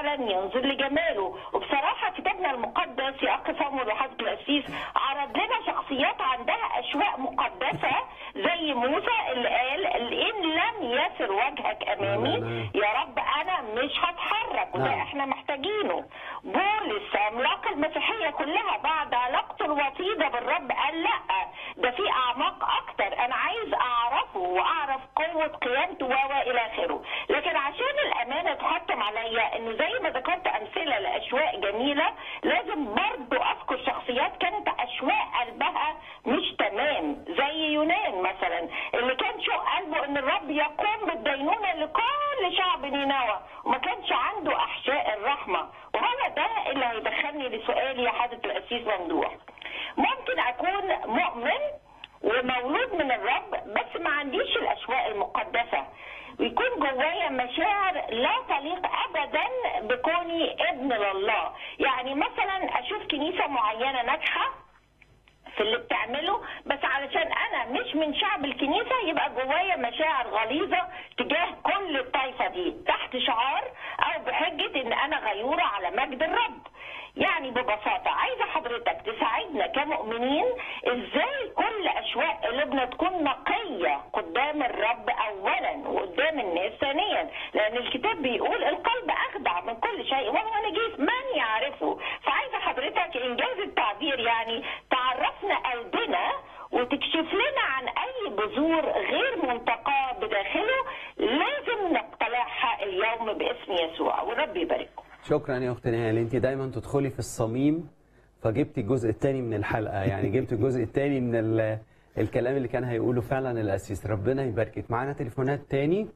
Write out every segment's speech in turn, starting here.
فعلا ينظر لجماله وبصراحه كتابنا المقدس يا اخ صامول وحضره القسيس عرض لنا شخصيات عندها اشواق مقدسه زي موسى اللي قال ان لم يسر وجهك امامي يا رب انا مش هتحرك وده نعم. احنا محتاجينه بولس عملاق المسيحيه كلها بعد علاقته الوطيده بالرب قال لا ده في اعماق اكتر انا عايز اعرفه واعرف قوه قيامته و و الى اخره لكن عشان الامانه تحتم عليا انه زي ما ذكرت امثله لاشواق جميله لازم برضو اذكر شخصيات كانت اشواق قلبها مش تمام زي يونان مثلا اللي كان شوق قلبه ان الرب يقوم بالدينونه لكل شعب نينوى وما كانش عنده احشاء الرحمه وهو ده اللي هيدخلني لسؤالي يا حضره القسيس ممدوح ممكن اكون مؤمن ومولود من الرب بس ما عنديش الاشواق المقدسه ويكون جوايا مشاعر لا تليق ابدا بكوني ابن لله يعني مثلا اشوف كنيسه معينه ناجحه في اللي بتعمله بس علشان انا مش من شعب الكنيسه يبقى جوايا مشاعر غليظه تجاه كل الطائفه دي تحت شعار او بحجه ان انا غيوره على مجد الرب يعني ببساطه عايزه حضرتك تساعدنا كمؤمنين ازاي كل اشواق قلوبنا تكون نقيه قدام الرب اولا وقدام الناس ثانيا لان الكتاب بيقول القلب اخدع من كل شيء وهو نجيس من يعرفه فعايزه حضرتك انجاز التعبير يعني تعرفنا قلبنا وتكشف لنا عن اي بذور غير منتقاه بداخله لازم نقتلعها اليوم باسم يسوع والرب يبارككم شكرا يا اخت نهال انت دايما تدخلي في الصميم فجبتي الجزء الثاني من الحلقه يعني جبت الجزء الثاني من ال- الكلام اللي كان هيقوله فعلا الاسيس ربنا يباركك معانا تليفونات تاني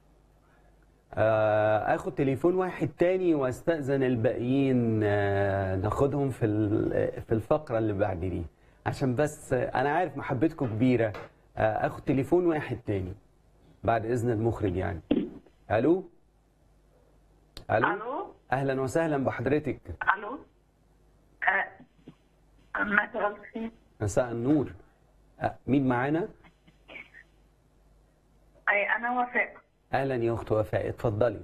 آه، اخد تليفون واحد تاني واستاذن الباقيين آه، ناخدهم في ال- في الفقره اللي بعد دي عشان بس آه، انا عارف محبتكم كبيره آه، اخد تليفون واحد تاني بعد اذن المخرج يعني الو الو الو اهلا وسهلا بحضرتك الو آه، مساء الخير مساء النور أه، مين معانا آه، انا وفاء اهلا يا اخت وفاء اتفضلي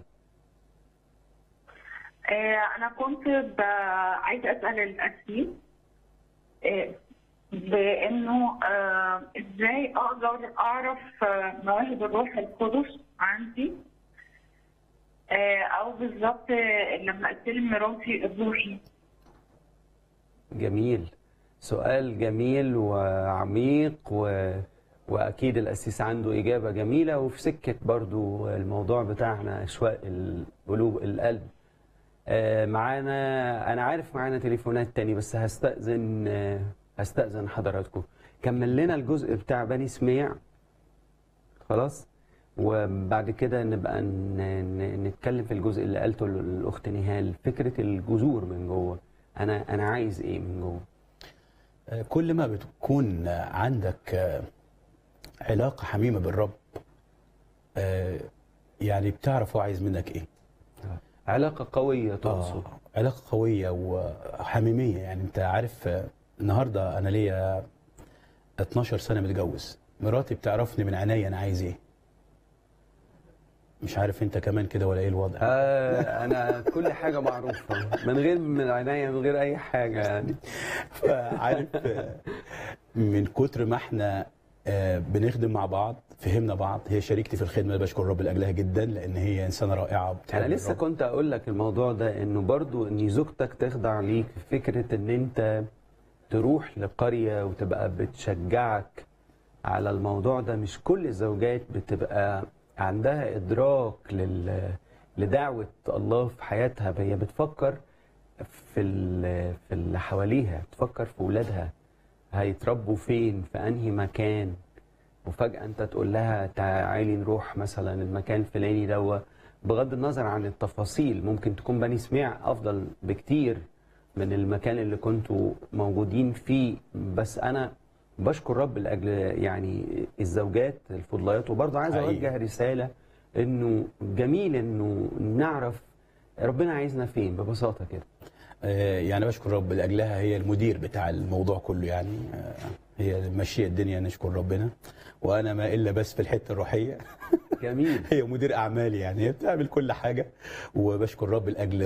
آه، انا كنت ب... عايزه اسال الاسيس آه، بانه آه، ازاي اقدر اعرف آه، مواهب الروح القدس عندي آه، او بالظبط آه، لما استلم ميراثي الروحي جميل سؤال جميل وعميق و... واكيد الاسيس عنده اجابه جميله وفي سكه برضو الموضوع بتاعنا اشواق القلوب القلب آه، معانا انا عارف معانا تليفونات تاني بس هستأذن آه، هستأذن حضراتكم كمل لنا الجزء بتاع بني سميع خلاص وبعد كده نبقى ن- ن- نتكلم في الجزء اللي قالته الاخت نهال فكره الجذور من جوه انا انا عايز ايه من جوه كل ما بتكون عندك علاقة حميمة بالرب يعني بتعرف هو عايز منك ايه علاقه قويه تقصد آه، علاقة قوية وحميمية يعني انت عارف النهاردة انا ليا 12 سنة متجوز مراتي بتعرفني من عينيا انا عايز ايه مش عارف انت كمان كده ولا ايه الوضع آه انا كل حاجه معروفه من غير من عينيا من غير اي حاجه يعني عارف من كتر ما احنا آه، بنخدم مع بعض فهمنا بعض هي شريكتي في الخدمه بشكر الرب لاجلها جدا لان هي انسانه رائعه بتحب انا لسه الرب. كنت اقول لك الموضوع ده انه برضو ان زوجتك تخضع ليك فكره ان انت تروح لقريه وتبقى بتشجعك على الموضوع ده مش كل الزوجات بتبقى عندها ادراك لل لدعوه الله في حياتها هي بتفكر في ال- في اللي حواليها بتفكر في ولادها هيتربوا فين في انهي مكان وفجأة انت تقول لها تعالي نروح مثلا المكان الفلاني دوا بغض النظر عن التفاصيل ممكن تكون بني سميع افضل بكتير من المكان اللي كنتوا موجودين فيه بس انا بشكر رب لاجل يعني الزوجات الفضليات وبرضه عايز حقيقي. اوجه رساله انه جميل انه نعرف ربنا عايزنا فين ببساطه كده آه، يعني بشكر رب لاجلها هي المدير بتاع الموضوع كله يعني آه، هي ماشيه الدنيا نشكر ربنا وانا ما الا بس في الحته الروحيه جميل هي مدير اعمالي يعني هي بتعمل كل حاجه وبشكر رب لاجل